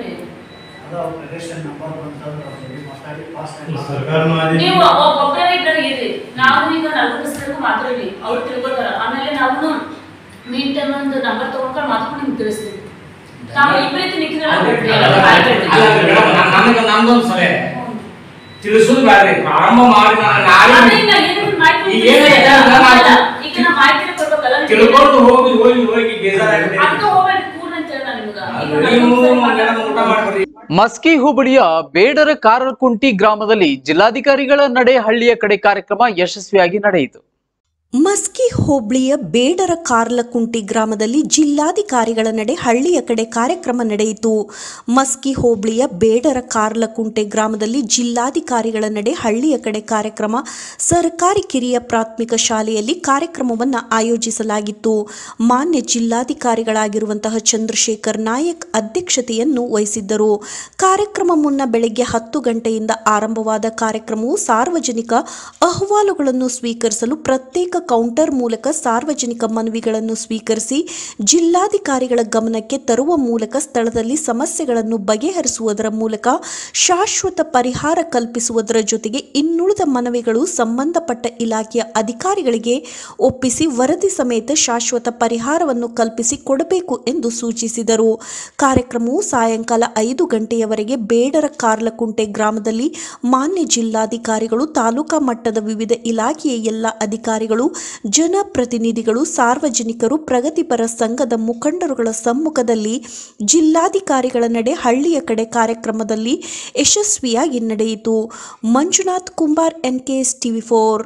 ನೀವು ಒಬ್ಬ- ಒಬ್ಬರೇ ಇಬ್ಬರೇ ಇರ್ರಿ ನಾವು ಈಗ ನಲ್ವತ್ತು ಸಲಕ್ಕೂ ಮಾತಾಡಿ ಅವ್ರು ತಿಳ್ಕೊತಾರ ಆಮೇಲೆ ನಾವು ಮೀನ್ ಟೈಮ್ ಒಂದು ನಂಬರ್ ತಗೊಂಡ್ಕೊಂಡು ಮಾತಾಡ್ಕೊಂಡು ನಿಮ್ಗೆ ತಿಳಿಸ್ತೀವಿ ತಾವು ಇಬ್ಬರೈತಿ ನಿಕ್ಕಿದ್ರೆ ಅಲ್ಲ ಮೇಡಮ್, ನಾನ್- ನನಗೆ ನಂದೊಂದು ಸಲಹೆ ತಿಳಿಸೋದು ಬೇಡ ಪ್ರಾರಂಭ ಮಾಡಿ ನಾನು ನಾಳೆ ಈಗ ಏನಾಗಿದೆ ಅಂದ್ರೆ ನಾನು ಈಗ ನಾ ಮಾಹಿತಿ ಕೊಡ್ಬೇಕಲ್ಲ ನೀವು. ತಿಳ್ಕೊಂಡು ಹೋಗಿ ಹೋಗಿ ಹೋಗಿ ಬೇಜಾರಾಗಿದೆ ಅದಕ್ಕೆ ಹೋಗ್ಬೇಡಿ ಕೂರ್ ಅಂತ ಹೇಳಿ ನಾನು ನಿಮ್ಗೆ ಈಗ ನೀವು ನಲ್ವತ್ತು ಸಲ ಮಧ್ಯಾಹ್ನ ಊಟ ಮಾಡ್ಬಿಡಿ ಮಸ್ಕಿ ಹೋಬಳಿಯ ಬೇಡರ ಕಾರಲ್ಕುಂಟಿ ಗ್ರಾಮದಲ್ಲಿ ಜಿಲ್ಲಾಧಿಕಾರಿಗಳ ನಡೆ ಹಳ್ಳಿಯ ಕಡೆ ಕಾರ್ಯಕ್ರಮ ಯಶಸ್ವಿಯಾಗಿ ನಡೆಯಿತು ಮಸ್ಕಿ ಹೋಬಳಿಯ ಬೇಡರ ಕಾರ್ಲಕುಂಟಿ ಗ್ರಾಮದಲ್ಲಿ ಜಿಲ್ಲಾಧಿಕಾರಿಗಳ ನಡೆ ಹಳ್ಳಿಯ ಕಡೆ ಕಾರ್ಯಕ್ರಮ ನಡೆಯಿತು ಮಸ್ಕಿ ಹೋಬಳಿಯ ಬೇಡರ ಕಾರ್ಲಕುಂಟೆ ಗ್ರಾಮದಲ್ಲಿ ಜಿಲ್ಲಾಧಿಕಾರಿಗಳ ನಡೆ ಹಳ್ಳಿಯ ಕಡೆ ಕಾರ್ಯಕ್ರಮ ಸರ್ಕಾರಿ ಕಿರಿಯ ಪ್ರಾಥಮಿಕ ಶಾಲೆಯಲ್ಲಿ ಕಾರ್ಯಕ್ರಮವನ್ನು ಆಯೋಜಿಸಲಾಗಿತ್ತು ಮಾನ್ಯ ಜಿಲ್ಲಾಧಿಕಾರಿಗಳಾಗಿರುವಂತಹ ಚಂದ್ರಶೇಖರ್ ನಾಯಕ್ ಅಧ್ಯಕ್ಷತೆಯನ್ನು ವಹಿಸಿದ್ದರು ಕಾರ್ಯಕ್ರಮ ಮುನ್ನ ಬೆಳಗ್ಗೆ ಹತ್ತು ಗಂಟೆಯಿಂದ ಆರಂಭವಾದ ಕಾರ್ಯಕ್ರಮವು ಸಾರ್ವಜನಿಕ ಅಹವಾಲುಗಳನ್ನು ಸ್ವೀಕರಿಸಲು ಪ್ರತ್ಯೇಕ ಪ್ರತ್ಯೇಕ ಕೌಂಟರ್ ಮೂಲಕ ಸಾರ್ವಜನಿಕ ಮನವಿಗಳನ್ನು ಸ್ವೀಕರಿಸಿ ಜಿಲ್ಲಾಧಿಕಾರಿಗಳ ಗಮನಕ್ಕೆ ತರುವ ಮೂಲಕ ಸ್ಥಳದಲ್ಲಿ ಸಮಸ್ಯೆಗಳನ್ನು ಬಗೆಹರಿಸುವುದರ ಮೂಲಕ ಶಾಶ್ವತ ಪರಿಹಾರ ಕಲ್ಪಿಸುವುದರ ಜೊತೆಗೆ ಇನ್ನುಳಿದ ಮನವಿಗಳು ಸಂಬಂಧಪಟ್ಟ ಇಲಾಖೆಯ ಅಧಿಕಾರಿಗಳಿಗೆ ಒಪ್ಪಿಸಿ ವರದಿ ಸಮೇತ ಶಾಶ್ವತ ಪರಿಹಾರವನ್ನು ಕಲ್ಪಿಸಿ ಕೊಡಬೇಕು ಎಂದು ಸೂಚಿಸಿದರು ಕಾರ್ಯಕ್ರಮವು ಸಾಯಂಕಾಲ ಐದು ಗಂಟೆಯವರೆಗೆ ಬೇಡರ ಕಾರ್ಲಕುಂಟೆ ಗ್ರಾಮದಲ್ಲಿ ಮಾನ್ಯ ಜಿಲ್ಲಾಧಿಕಾರಿಗಳು ತಾಲೂಕಾ ಮಟ್ಟದ ವಿವಿಧ ಇಲಾಖೆಯ ಎಲ್ಲ ಅಧಿಕಾರಿಗಳು ಜನಪ್ರತಿನಿಧಿಗಳು ಸಾರ್ವಜನಿಕರು ಪ್ರಗತಿಪರ ಸಂಘದ ಮುಖಂಡರುಗಳ ಸಮ್ಮುಖದಲ್ಲಿ ಜಿಲ್ಲಾಧಿಕಾರಿಗಳ ನಡೆ ಹಳ್ಳಿಯ ಕಡೆ ಕಾರ್ಯಕ್ರಮದಲ್ಲಿ ಯಶಸ್ವಿಯಾಗಿ ನಡೆಯಿತು Manjunath Kumbar NKS TV four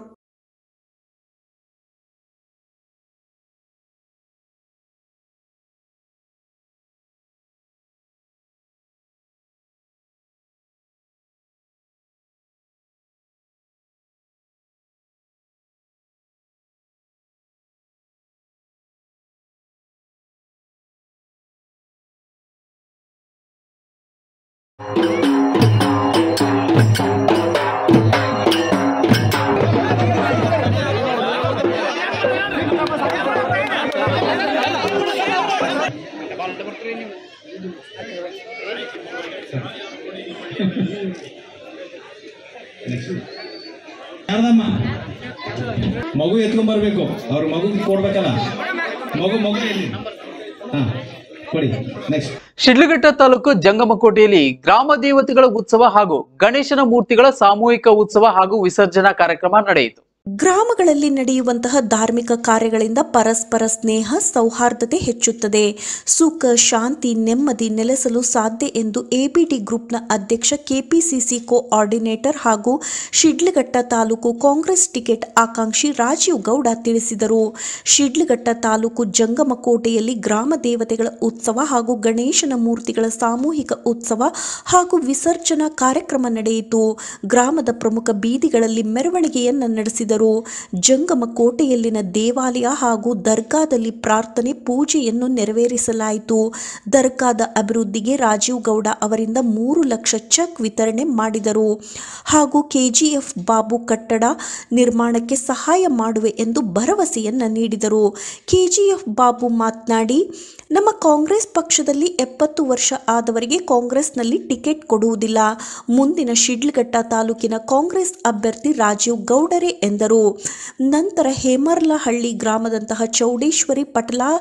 ಯಾರ್ದಮ್ಮ ಮಗು ಎತ್ಕೊಂಡ್ ಬರ್ಬೇಕು ಅವ್ರ ಮಗು ಕೊಡ್ಬೇಕಲ್ಲ ಮಗು ಮಗು ಎಲ್ಲಿ ಹಾ ಕೊಡಿ ನೆಕ್ಸ್ಟ್ ಶಿಡ್ಲಘಟ್ಟ ತಾಲೂಕು ಜಂಗಮಕೋಟೆಯಲ್ಲಿ ಗ್ರಾಮ ದೇವತೆಗಳ ಉತ್ಸವ ಹಾಗೂ ಗಣೇಶನ ಮೂರ್ತಿಗಳ ಸಾಮೂಹಿಕ ಉತ್ಸವ ಹಾಗೂ ವಿಸರ್ಜನಾ ಕಾರ್ಯಕ್ರಮ ನಡೆಯಿತು ಗ್ರಾಮಗಳಲ್ಲಿ ನಡೆಯುವಂತಹ ಧಾರ್ಮಿಕ ಕಾರ್ಯಗಳಿಂದ ಪರಸ್ಪರ ಸ್ನೇಹ ಸೌಹಾರ್ದತೆ ಹೆಚ್ಚುತ್ತದೆ ಸುಖ ಶಾಂತಿ ನೆಮ್ಮದಿ ನೆಲೆಸಲು ಸಾಧ್ಯ ಎಂದು ಎಬಿಡಿ ಗ್ರೂಪ್ನ ಅಧ್ಯಕ್ಷ ಕೆಪಿಸಿಸಿ ಕೋಆರ್ಡಿನೇಟರ್ ಹಾಗೂ ಶಿಡ್ಲಘಟ್ಟ ತಾಲೂಕು ಕಾಂಗ್ರೆಸ್ ಟಿಕೆಟ್ ಆಕಾಂಕ್ಷಿ ರಾಜೀವ್ ಗೌಡ ತಿಳಿಸಿದರು ಶಿಡ್ಲಘಟ್ಟ ತಾಲೂಕು ಜಂಗಮಕೋಟೆಯಲ್ಲಿ ಗ್ರಾಮ ದೇವತೆಗಳ ಉತ್ಸವ ಹಾಗೂ ಗಣೇಶನ ಮೂರ್ತಿಗಳ ಸಾಮೂಹಿಕ ಉತ್ಸವ ಹಾಗೂ ವಿಸರ್ಜನಾ ಕಾರ್ಯಕ್ರಮ ನಡೆಯಿತು ಗ್ರಾಮದ ಪ್ರಮುಖ ಬೀದಿಗಳಲ್ಲಿ ಮೆರವಣಿಗೆಯನ್ನು ನಡೆಸಿದರು ಜಂಗಮ ಕೋಟೆಯಲ್ಲಿನ ದೇವಾಲಯ ಹಾಗೂ ದರ್ಗಾದಲ್ಲಿ ಪ್ರಾರ್ಥನೆ ಪೂಜೆಯನ್ನು ನೆರವೇರಿಸಲಾಯಿತು ದರ್ಗಾದ ಅಭಿವೃದ್ಧಿಗೆ ರಾಜೀವ್ ಗೌಡ ಅವರಿಂದ ಮೂರು ಲಕ್ಷ ಚೆಕ್ ವಿತರಣೆ ಮಾಡಿದರು ಹಾಗೂ ಕೆಜಿಎಫ್ ಬಾಬು ಕಟ್ಟಡ ನಿರ್ಮಾಣಕ್ಕೆ ಸಹಾಯ ಮಾಡುವೆ ಎಂದು ಭರವಸೆಯನ್ನ ನೀಡಿದರು ಕೆಜಿಎಫ್ ಬಾಬು ಮಾತನಾಡಿ ನಮ್ಮ ಕಾಂಗ್ರೆಸ್ ಪಕ್ಷದಲ್ಲಿ ಎಪ್ಪತ್ತು ವರ್ಷ ಆದವರಿಗೆ ಕಾಂಗ್ರೆಸ್ನಲ್ಲಿ ಟಿಕೆಟ್ ಕೊಡುವುದಿಲ್ಲ ಮುಂದಿನ ಶಿಡ್ಲಘಟ್ಟ ತಾಲೂಕಿನ ಕಾಂಗ್ರೆಸ್ ಅಭ್ಯರ್ಥಿ ರಾಜೀವ್ ಗೌಡರೇ ಎಂದರು ನಂತರ ಹೇಮರ್ಲಹಳ್ಳಿ ಗ್ರಾಮದಂತಹ ಚೌಡೇಶ್ವರಿ ಪಟಲಾ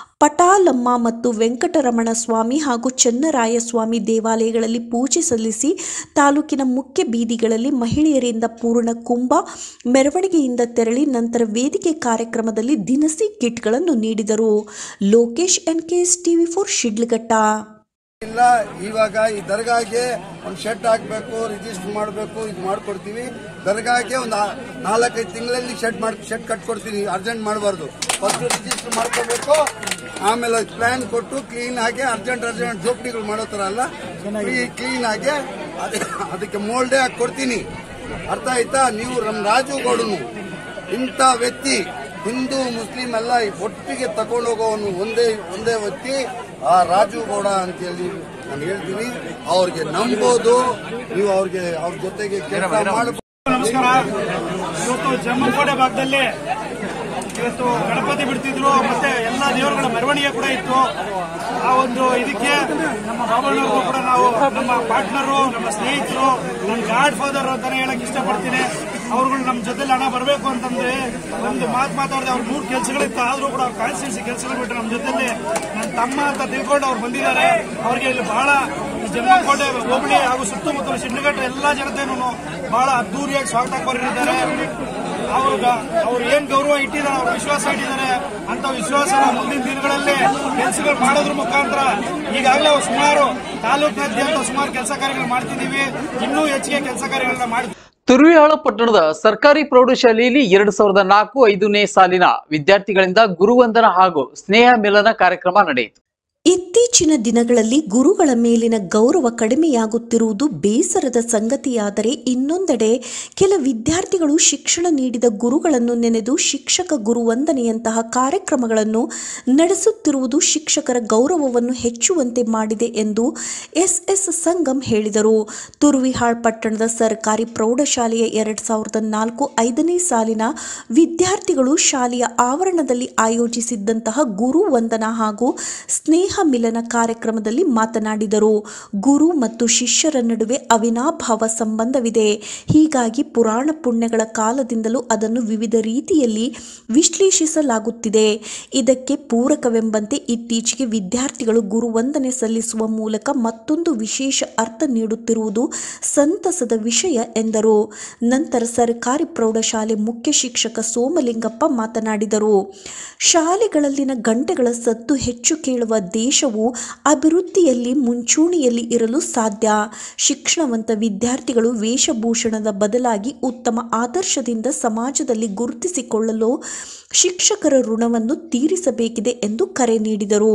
ಪಟಾಲಮ್ಮ ಮತ್ತು ವೆಂಕಟರಮಣ ಸ್ವಾಮಿ ಹಾಗೂ ಚೆನ್ನರಾಯ ಸ್ವಾಮಿ ದೇವಾಲಯಗಳಲ್ಲಿ ಪೂಜೆ ಸಲ್ಲಿಸಿ ತಾಲೂಕಿನ ಮುಖ್ಯ ಬೀದಿಗಳಲ್ಲಿ ಮಹಿಳೆಯರಿಂದ ಪೂರ್ಣ ಕುಂಭ ಮೆರವಣಿಗೆಯಿಂದ ತೆರಳಿ ನಂತರ ವೇದಿಕೆ ಕಾರ್ಯಕ್ರಮದಲ್ಲಿ ದಿನಸಿ ಕಿಟ್ಗಳನ್ನು ನೀಡಿದರು Lokesh NKS TV four Shidlaghatta ಇಲ್ಲ ಇವಾಗ ಈ ದರ್ಗಾಗೆ ಒಂದು ಶೆಡ್ ಹಾಕ್ಬೇಕು ರಿಜಿಸ್ಟರ್ ಮಾಡಬೇಕು ಇದು ಮಾಡ್ಕೊಡ್ತೀವಿ ದರ್ಗಾಗೆ ಒಂದು ಆ- ನಾಲ್ಕೈದು ತಿಂಗಳಲ್ಲಿ ಶೆಡ್ ಮಾಡಿ ಶೆಡ್ ಕಟ್ಕೊಡ್ತೀನಿ ಅರ್ಜೆಂಟ್ ಮಾಡಬಾರ್ದು ಫಸ್ಟ್ ರಿಜಿಸ್ಟರ್ ಮಾಡ್ಕೋಬೇಕು ಆಮೇಲೆ ಪ್ಲಾನ್ ಕೊಟ್ಟು ಕ್ಲೀನ್ ಆಗಿ ಅರ್ಜೆಂಟ್ ಅರ್ಜೆಂಟ್ ಜೋಪಡಿಗಳು ಮಾಡೋ ತರ ಅಲ್ಲ ಕ್ಲೀನ್ ಆಗಿ ಅದ್- ಅದಕ್ಕೆ ಮೋಲ್ಡೇ ಹಾಕಿ ಕೊಡ್ತೀನಿ ಅರ್ಥ ಆಯ್ತಾ ನೀವು ನಮ್ಮ ರಾಜು ಗೌಡನು ಇಂಥ ವ್ಯಕ್ತಿ ಹಿಂದೂ ಮುಸ್ಲಿಂ ಎಲ್ಲ ಒಟ್ಟಿಗೆ ತಗೊಂಡೋಗೋವನು ಒಂದೇ ಒಂದೇ ವ್ಯಕ್ತಿ ಆ ರಾಜು ಗೌಡ ಅಂತೇಳಿ ನಾನು ಹೇಳ್ತೀನಿ ಅವ್ರಿಗೆ ನಂಬೋದು ನೀವು ಅವ್ರಿಗೆ ಅವ್ರ ಜೊತೆಗೆ ಕೆಲಸ ಮಾಡಬೇಕು ನಮಸ್ಕಾರ ಇವತ್ತು ಜಮ್ಮಕೋಟೆ ಭಾಗದಲ್ಲಿ ಇವತ್ತು ಗಣಪತಿ ಬಿಡ್ತಿದ್ರು ಮತ್ತೆ ಎಲ್ಲ ದೇವರುಗಳ ಮೆರವಣಿಗೆ ಕೂಡ ಇತ್ತು ಆ ಒಂದು ಇದಕ್ಕೆ ನಮ್ಮ ಬಾಬಣ್ಣವ್ರಿಗೂ ಕೂಡ ನಾವು ನಮ್ಮ ಪಾರ್ಟ್ನರು ನಮ್ಮ ಸ್ನೇಹಿತರು ನನ್ನ ಗಾಡ್ ಫಾದರ್ ಅಂತಾನೆ ಹೇಳಕ್ ಇಷ್ಟಪಡ್ತೀನಿ ಅವ್ರುಗಳು ನಮ್ಮ ಜೊತೆಲಿ ಹಣ ಬರಬೇಕು ಅಂತಂದ್ರೆ ಒಂದು ಮಾತು ಮಾತಾಡಿದೆ ಅವ್ರ ಮೂರು ಕೆಲಸಗಳಿತ್ತು ಆದ್ರೂ ಕೂಡ ಅವ್ರ ಕಾನ್ಸ್ಟಿಟ್ಯೂನ್ಸಿ ಕೆಲಸಗಳು ಬಿಟ್ಟು ನಮ್ಮ ಜೊತೆಲಿ ನನ್ನ ತಮ್ಮ ಅಂತ ತಿಳ್ಕೊಂಡು ಅವ್ರು ಬಂದಿದ್ದಾರೆ ಅವ್ರಿಗೆ ಇಲ್ಲಿ ಬಹಳ ಈ ಜಮ್ಮಕೋಟೆ ಹೋಬಳಿ ಹಾಗೂ ಸುತ್ತಮುತ್ತಲ ಶಿಡ್ಲಘಟ್ಟ ಎಲ್ಲಾ ಜನತೆನೂ ಬಹಳ ಅದ್ದೂರಿಯಾಗಿ ಸ್ವಾಗತ ಕೋರಿದ್ದಾರೆ ಅವ್ರ ಅವ್ರು ಏನ್ ಗೌರವ ಇಟ್ಟಿದ್ದಾರೆ ಅವ್ರ ವಿಶ್ವಾಸ ಇಟ್ಟಿದ್ದಾರೆ ಅಂತ ವಿಶ್ವಾಸನ ಮುಂದಿನ ದಿನಗಳಲ್ಲಿ ಕೆಲಸಗಳು ಮಾಡೋದ್ರ ಮುಖಾಂತರ ಈಗಾಗಲೇ ಸುಮಾರು ತಾಲೂಕಿನಾದ್ಯಂತ ಸುಮಾರು ಕೆಲಸ ಕಾರ್ಯಗಳು ಮಾಡ್ತಿದ್ದೀವಿ ಇನ್ನೂ ಹೆಚ್ಚಿಗೆ ಕೆಲಸ ಕಾರ್ಯಗಳನ್ನ ಮಾಡ್ತೀವಿ ತುರುವಿಹಾಳ ಪಟ್ಟಣದ ಸರ್ಕಾರಿ ಪ್ರೌಢಶಾಲೆಯಲ್ಲಿ ಎರಡು ಸಾವಿರದ ನಾಲ್ಕು ಐದನೇ ಸಾಲಿನ ವಿದ್ಯಾರ್ಥಿಗಳಿಂದ ಗುರುವಂದನ ಹಾಗೂ ಸ್ನೇಹ ಮಿಲನ ಕಾರ್ಯಕ್ರಮ ನಡೆಯಿತು ಇತ್ತೀಚಿನ ದಿನಗಳಲ್ಲಿ ಗುರುಗಳ ಮೇಲಿನ ಗೌರವ ಕಡಿಮೆಯಾಗುತ್ತಿರುವುದು ಬೇಸರದ ಸಂಗತಿಯಾದರೆ ಇನ್ನೊಂದೆಡೆ ಕೆಲ ವಿದ್ಯಾರ್ಥಿಗಳು ಶಿಕ್ಷಣ ನೀಡಿದ ಗುರುಗಳನ್ನು ನೆನೆದು ಶಿಕ್ಷಕ ಗುರುವಂದನೆಯಂತಹ ಕಾರ್ಯಕ್ರಮಗಳನ್ನು ನಡೆಸುತ್ತಿರುವುದು ಶಿಕ್ಷಕರ ಗೌರವವನ್ನು ಹೆಚ್ಚುವಂತೆ ಮಾಡಿದೆ ಎಂದು ಎಸ್ಎಸ್ ಸಂಗಮ್ ಹೇಳಿದರು ತುರುವಿಹಾಳ್ ಪಟ್ಟಣದ ಸರ್ಕಾರಿ ಪ್ರೌಢಶಾಲೆಯ ಎರಡ್ ಸಾವಿರದ ನಾಲ್ಕು ಐದನೇ ಸಾಲಿನ ವಿದ್ಯಾರ್ಥಿಗಳು ಶಾಲೆಯ ಆವರಣದಲ್ಲಿ ಆಯೋಜಿಸಿದ್ದಂತಹ ಗುರು ವಂದನಾ ಹಾಗೂ ಸ್ನೇಹ ಮಿಲನ ಕಾರ್ಯಕ್ರಮದಲ್ಲಿ ಮಾತನಾಡಿದರು ಗುರು ಮತ್ತು ಶಿಷ್ಯರ ನಡುವೆ ಅವಿನಾಭಾವ ಸಂಬಂಧವಿದೆ ಹೀಗಾಗಿ ಪುರಾಣ ಪುಣ್ಯಗಳ ಕಾಲದಿಂದಲೂ ಅದನ್ನು ವಿವಿಧ ರೀತಿಯಲ್ಲಿ ವಿಶ್ಲೇಷಿಸಲಾಗುತ್ತಿದೆ ಇದಕ್ಕೆ ಪೂರಕವೆಂಬಂತೆ ಇತ್ತೀಚೆಗೆ ವಿದ್ಯಾರ್ಥಿಗಳು ಗುರುವಂದನೆ ಸಲ್ಲಿಸುವ ಮೂಲಕ ಮತ್ತೊಂದು ವಿಶೇಷ ಅರ್ಥ ನೀಡುತ್ತಿರುವುದು ಸಂತಸದ ವಿಷಯ ಎಂದರು ನಂತರ ಸರ್ಕಾರಿ ಪ್ರೌಢಶಾಲೆ ಮುಖ್ಯ ಶಿಕ್ಷಕ ಸೋಮಲಿಂಗಪ್ಪ ಮಾತನಾಡಿದರು ಶಾಲೆಗಳಲ್ಲಿನ ಗಂಟೆಗಳ ಸದ್ದು ಹೆಚ್ಚು ಕೇಳುವ ದೇಶವು ಅಭಿವೃದ್ಧಿಯಲ್ಲಿ ಮುಂಚೂಣಿಯಲ್ಲಿ ಇರಲು ಸಾಧ್ಯ ಶಿಕ್ಷಣವಂತ ವಿದ್ಯಾರ್ಥಿಗಳು ವೇಷಭೂಷಣದ ಬದಲಾಗಿ ಉತ್ತಮ ಆದರ್ಶದಿಂದ ಸಮಾಜದಲ್ಲಿ ಗುರುತಿಸಿಕೊಳ್ಳಲು ಶಿಕ್ಷಕರ ಋಣವನ್ನು ತೀರಿಸಬೇಕಿದೆ ಎಂದು ಕರೆ ನೀಡಿದರು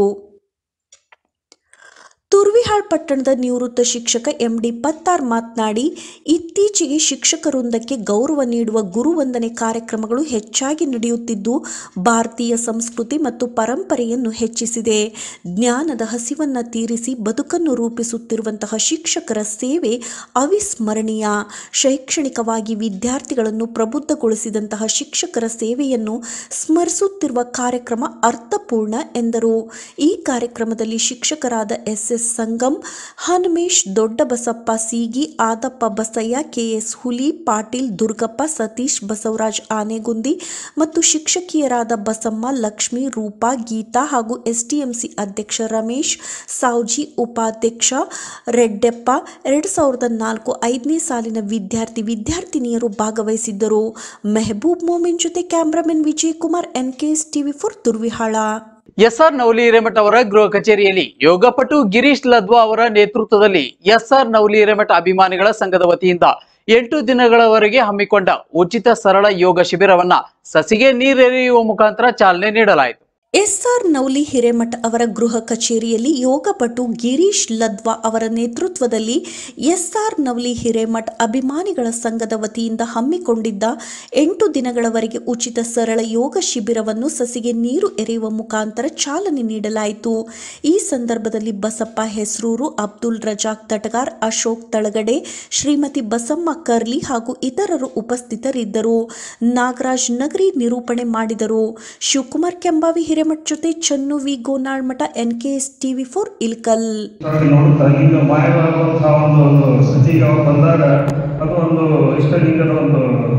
ತುರ್ವಿಹಾಳ್ ಪಟ್ಟಣದ ನಿವೃತ್ತ ಶಿಕ್ಷಕ ಎಂಡಿ ಪತ್ತಾರ್ ಮಾತನಾಡಿ ಇತ್ತೀಚೆಗೆ ಶಿಕ್ಷಕ ವೃಂದಕ್ಕೆ ಗೌರವ ನೀಡುವ ಗುರುವಂದನೆ ಕಾರ್ಯಕ್ರಮಗಳು ಹೆಚ್ಚಾಗಿ ನಡೆಯುತ್ತಿದ್ದು ಭಾರತೀಯ ಸಂಸ್ಕೃತಿ ಮತ್ತು ಪರಂಪರೆಯನ್ನು ಹೆಚ್ಚಿಸಿದೆ ಜ್ಞಾನದ ಹಸಿವನ್ನ ತೀರಿಸಿ ಬದುಕನ್ನು ರೂಪಿಸುತ್ತಿರುವಂತಹ ಶಿಕ್ಷಕರ ಸೇವೆ ಅವಿಸ್ಮರಣೀಯ ಶೈಕ್ಷಣಿಕವಾಗಿ ವಿದ್ಯಾರ್ಥಿಗಳನ್ನು ಪ್ರಬುದ್ಧಗೊಳಿಸಿದಂತಹ ಶಿಕ್ಷಕರ ಸೇವೆಯನ್ನು ಸ್ಮರಿಸುತ್ತಿರುವ ಕಾರ್ಯಕ್ರಮ ಅರ್ಥಪೂರ್ಣ ಎಂದರು ಈ ಕಾರ್ಯಕ್ರಮದಲ್ಲಿ ಶಿಕ್ಷಕರಾದ ಎಸ್ಎಸ್ ಸಂಗಮ್ ಹನುಮೇಶ್ ದೊಡ್ಡಬಸಪ್ಪ ಸೀಗಿ ಆದಪ್ಪ ಬಸಯ್ಯ ಕೆಎಸ್ ಹುಲಿ ಪಾಟೀಲ್ ದುರ್ಗಪ್ಪ ಸತೀಶ್ ಬಸವರಾಜ್ ಆನೆಗುಂದಿ ಮತ್ತು ಶಿಕ್ಷಕಿಯರಾದ ಬಸಮ್ಮ ಲಕ್ಷ್ಮಿ ರೂಪಾ ಗೀತಾ ಹಾಗೂ ಎಸ್ಟಿಎಂಸಿ ಅಧ್ಯಕ್ಷ ರಮೇಶ್ ಸಾವ್ಜಿ ಉಪಾಧ್ಯಕ್ಷ ರೆಡ್ಡೆಪ್ಪ ಎರಡು ಸಾವಿರದ ನಾಲ್ಕು ಐದನೇ ಸಾಲಿನ ವಿದ್ಯಾರ್ಥಿ ವಿದ್ಯಾರ್ಥಿನಿಯರು ಭಾಗವಹಿಸಿದ್ದರು ಮೆಹಬೂಬ್ ಮೋಮಿನ್ ಜೊತೆ cameraman Vijay Kumar NKS TV four Turvihal SR Navali Hiremath ಅವರ ಗೃಹ ಕಚೇರಿಯಲ್ಲಿ ಯೋಗಪಟು ಗಿರೀಶ್ ಲದ್ವಾ ಅವರ ನೇತೃತ್ವದಲ್ಲಿ ಎಸ್ಆರ್ ನವಲಿ ಹಿರೇಮಠ ಅಭಿಮಾನಿಗಳ ಸಂಘದ ವತಿಯಿಂದ ಎಂಟು ದಿನಗಳವರೆಗೆ ಹಮ್ಮಿಕೊಂಡ ಉಚಿತ ಸರಳ ಯೋಗ ಶಿಬಿರವನ್ನ ಸಸಿಗೆ ನೀರೆರೆಯುವ ಮುಖಾಂತರ ಚಾಲನೆ ನೀಡಲಾಯಿತು ಎಸ್ಆರ್ ನೌಲಿ ಹಿರೇಮಠ್ ಅವರ ಗೃಹ ಕಚೇರಿಯಲ್ಲಿ ಯೋಗಪಟು ಗಿರೀಶ್ ಲದ್ವಾ ಅವರ ನೇತೃತ್ವದಲ್ಲಿ ಎಸ್ಆರ್ ನವಲಿ ಹಿರೇಮಠ್ ಅಭಿಮಾನಿಗಳ ಸಂಘದ ವತಿಯಿಂದ ಹಮ್ಮಿಕೊಂಡಿದ್ದ ಎಂಟು ದಿನಗಳವರೆಗೆ ಉಚಿತ ಸರಳ ಯೋಗ ಶಿಬಿರವನ್ನು ಸಸಿಗೆ ನೀರು ಎರೆಯುವ ಮುಖಾಂತರ ಚಾಲನೆ ನೀಡಲಾಯಿತು ಈ ಸಂದರ್ಭದಲ್ಲಿ ಬಸಪ್ಪ ಹೆಸರೂರು ಅಬ್ದುಲ್ ರಜಾಕ್ ತಟಗಾರ್ ಅಶೋಕ್ ತಳಗಡೆ ಶ್ರೀಮತಿ ಬಸಮ್ಮ ಕರ್ಲಿ ಹಾಗೂ ಇತರರು ಉಪಸ್ಥಿತರಿದ್ದರು ನಾಗರಾಜ್ ನಗರಿ ನಿರೂಪಣೆ ಮಾಡಿದರು ಶಿವಕುಮಾರ್ ಕೆಂಬಾವಿ ಹಿರೇಮಠ್ ಜೊತೆ ಚನ್ನು ವಿ ಗೋನಾಳ್ ಮಠ ಎನ್ಕೆಎಸ್ ಟಿವಿ ಫೋರ್ ಇಲ್ಕಲ್ ನೋಡುತ್ತಾ ಈಗ ಮಾಯವಾಗುವಂತಹ ಒಂದು ಒಂದು ಸ್ಥಿತಿಗೆ ಅವು ಬಂದಾಗ ಅದು ಒಂದು ಇಷ್ಟಲಿಂಗದ ಒಂದು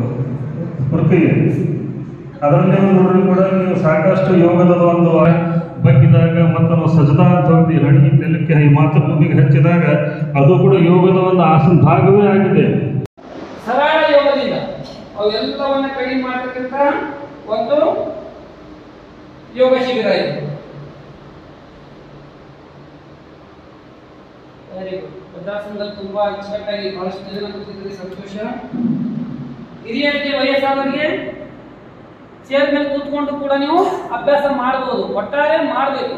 ಕೃತಿಗೆ ಅದರಲ್ಲಿ ನೋಡ್ರಿ ಕೂಡ ನೀವು ಸಾಕಷ್ಟು ಯೋಗದ ಒಂದು ಬಗ್ಗಿದಾಗ ಮತ್ತು ನಾವು ಸಜದಾ ಅಂತ ಹೋಗ್ತೀವಿ ಹಣಿ ನೆಲಕ್ಕೆ ಈ ಮಾತೃಭೂಮಿಗೆ ಹಚ್ಚಿದಾಗ ಅದು ಕೂಡ ಯೋಗದ ಒಂದು ಆಸನ ಭಾಗವೇ ಆಗಿದೆ ಸರಳ ಯೋಗದಿಂದ ಅವೆಲ್ಲವನ್ನ ಕಡಿಮೆ ಮಾಡತಕ್ಕಂತ ಒಂದು ಯೋಗ ಶಿಬಿರ ಇದು ವೆರಿ ಗುಡ್ ಭದ್ರಾಸನದಲ್ಲಿ ತುಂಬಾ ಅಚ್ಚುಕಟ್ಟಾಗಿ ಬಹಳಷ್ಟು ಜನ ಕೂತಿದ್ರೆ ಸಂತೋಷ ಹಿರಿಯರಿಗೆ ವಯಸ್ಸಾದವರಿಗೆ ಚೇರ್ ಮೇಲೆ ಕೂತ್ಕೊಂಡು ಕೂಡ ನೀವು ಅಭ್ಯಾಸ ಮಾಡಬಹುದು ಒಟ್ಟಾರೆ ಮಾಡಬೇಕು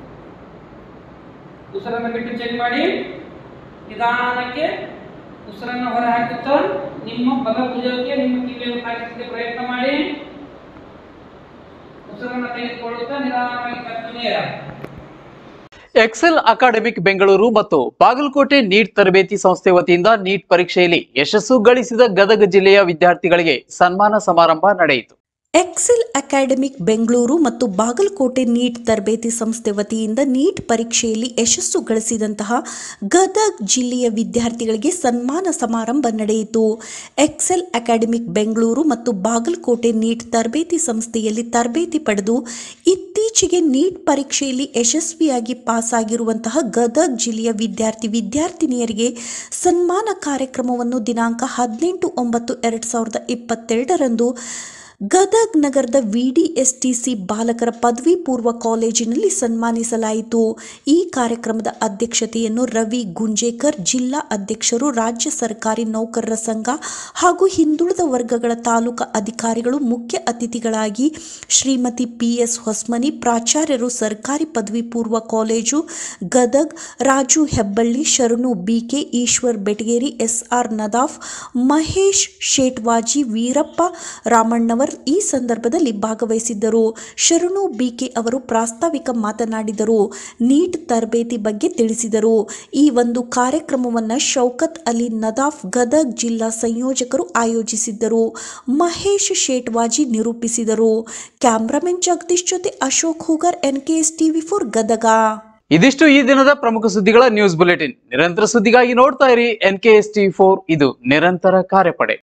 ಉಸಿರನ್ನ ಬಿಟ್ಟು ಚೆಕ್ ಮಾಡಿ ನಿಧಾನಕ್ಕೆ ಉಸಿರನ್ನ ಹೊರ ಹಾಕುತ್ತಾ ನಿಮ್ಮ ಬಲ ಭುಜಕ್ಕೆ ನಿಮ್ಮ ಕಿವಿಯನ್ನು ತಾಕಿಸಲಿಕ್ಕೆ ಪ್ರಯತ್ನ ಮಾಡಿ ಉಸಿರನ್ನ ತೆಗೆದುಕೊಳ್ಳುತ್ತಾ ನಿಧಾನವಾಗಿ ಕತ್ತು ನೇರ ಎಕ್ಸೆಲ್ ಅಕಾಡೆಮಿಕ್ ಬೆಂಗಳೂರು ಮತ್ತು ಬಾಗಲಕೋಟೆ ನೀಟ್ ತರಬೇತಿ ಸಂಸ್ಥೆ ವತಿಯಿಂದ ನೀಟ್ ಪರೀಕ್ಷೆಯಲ್ಲಿ ಯಶಸ್ಸು ಗಳಿಸಿದ ಗದಗ ಜಿಲ್ಲೆಯ ವಿದ್ಯಾರ್ಥಿಗಳಿಗೆ ಸನ್ಮಾನ ಸಮಾರಂಭ ನಡೆಯಿತು ಎಕ್ಸೆಲ್ ಅಕಾಡೆಮಿಕ್ ಬೆಂಗಳೂರು ಮತ್ತು ಬಾಗಲಕೋಟೆ ನೀಟ್ ತರಬೇತಿ ಸಂಸ್ಥೆ ವತಿಯಿಂದ ನೀಟ್ ಪರೀಕ್ಷೆಯಲ್ಲಿ ಯಶಸ್ಸು ಗಳಿಸಿದಂತಹ ಗದಗ್ ಜಿಲ್ಲೆಯ ವಿದ್ಯಾರ್ಥಿಗಳಿಗೆ ಸನ್ಮಾನ ಸಮಾರಂಭ ನಡೆಯಿತು ಎಕ್ಸೆಲ್ ಅಕಾಡೆಮಿಕ್ ಬೆಂಗಳೂರು ಮತ್ತು ಬಾಗಲಕೋಟೆ ನೀಟ್ ತರಬೇತಿ ಸಂಸ್ಥೆಯಲ್ಲಿ ತರಬೇತಿ ಪಡೆದು ಇತ್ತೀಚೆಗೆ ನೀಟ್ ಪರೀಕ್ಷೆಯಲ್ಲಿ ಯಶಸ್ವಿಯಾಗಿ ಪಾಸ್ ಆಗಿರುವಂತಹ ಗದಗ್ ಜಿಲ್ಲೆಯ ವಿದ್ಯಾರ್ಥಿ ವಿದ್ಯಾರ್ಥಿನಿಯರಿಗೆ ಸನ್ಮಾನ ಕಾರ್ಯಕ್ರಮವನ್ನು ದಿನಾಂಕ ಹದಿನೆಂಟು ಒಂಬತ್ತು ಎರಡು ಸಾವಿರದ ಇಪ್ಪತ್ತೆರಡರಂದು ಗದಗ್ ನಗರದ ವಿಡಿಎಸ್ಟಿಸಿ ಬಾಲಕರ ಪದವಿ ಪೂರ್ವ ಕಾಲೇಜಿನಲ್ಲಿ ಸನ್ಮಾನಿಸಲಾಯಿತು ಈ ಕಾರ್ಯಕ್ರಮದ ಅಧ್ಯಕ್ಷತೆಯನ್ನು ರವಿ ಗುಂಜೇಕರ್ ಜಿಲ್ಲಾ ಅಧ್ಯಕ್ಷರು ರಾಜ್ಯ ಸರ್ಕಾರಿ ನೌಕರರ ಸಂಘ ಹಾಗೂ ಹಿಂದುಳಿದ ವರ್ಗಗಳ ತಾಲೂಕಾ ಅಧಿಕಾರಿಗಳು ಮುಖ್ಯ ಅತಿಥಿಗಳಾಗಿ ಶ್ರೀಮತಿ ಪಿಎಸ್ ಹೊಸ್ಮನಿ ಪ್ರಾಚಾರ್ಯರು ಸರ್ಕಾರಿ ಪದವಿ ಪೂರ್ವ college Gadag Raju Hebballi Sharanu BK Eshwar Betageri SR Nadaf Mahesh Shetwaji Veerappa Ramannavar ಈ ಸಂದರ್ಭದಲ್ಲಿ ಭಾಗವಹಿಸಿದ್ದರು ಶರಣು ಬಿಕೆ ಅವರು ಪ್ರಾಸ್ತಾವಿಕ ಮಾತನಾಡಿದರು ನೀಟ್ ತರಬೇತಿ ಬಗ್ಗೆ ತಿಳಿಸಿದರು ಈ ಒಂದು ಕಾರ್ಯಕ್ರಮವನ್ನು ಶೌಕತ್ ಅಲಿ ನದಾಫ್ ಗದಗ್ ಜಿಲ್ಲಾ ಸಂಯೋಜಕರು ಆಯೋಜಿಸಿದ್ದರು ಮಹೇಶ್ ಶೇಟ್ವಾಜಿ ನಿರೂಪಿಸಿದರು ಕ್ಯಾಮ್ರಾಮನ್ ಜಗದೀಶ್ ಜೊತೆ Ashok Hoogar NKS TV four Gadag ಇದಿಷ್ಟು ಈ ದಿನದ ಪ್ರಮುಖ ಸುದ್ದಿಗಳ ನ್ಯೂಸ್ ಬುಲೆಟಿನ್ ನಿರಂತರ ಸುದ್ದಿಗಾಗಿ ನೋಡ್ತಾ ಇರಿ N K S T four ಇದು ನಿರಂತರ ಕಾರ್ಯಪಡೆ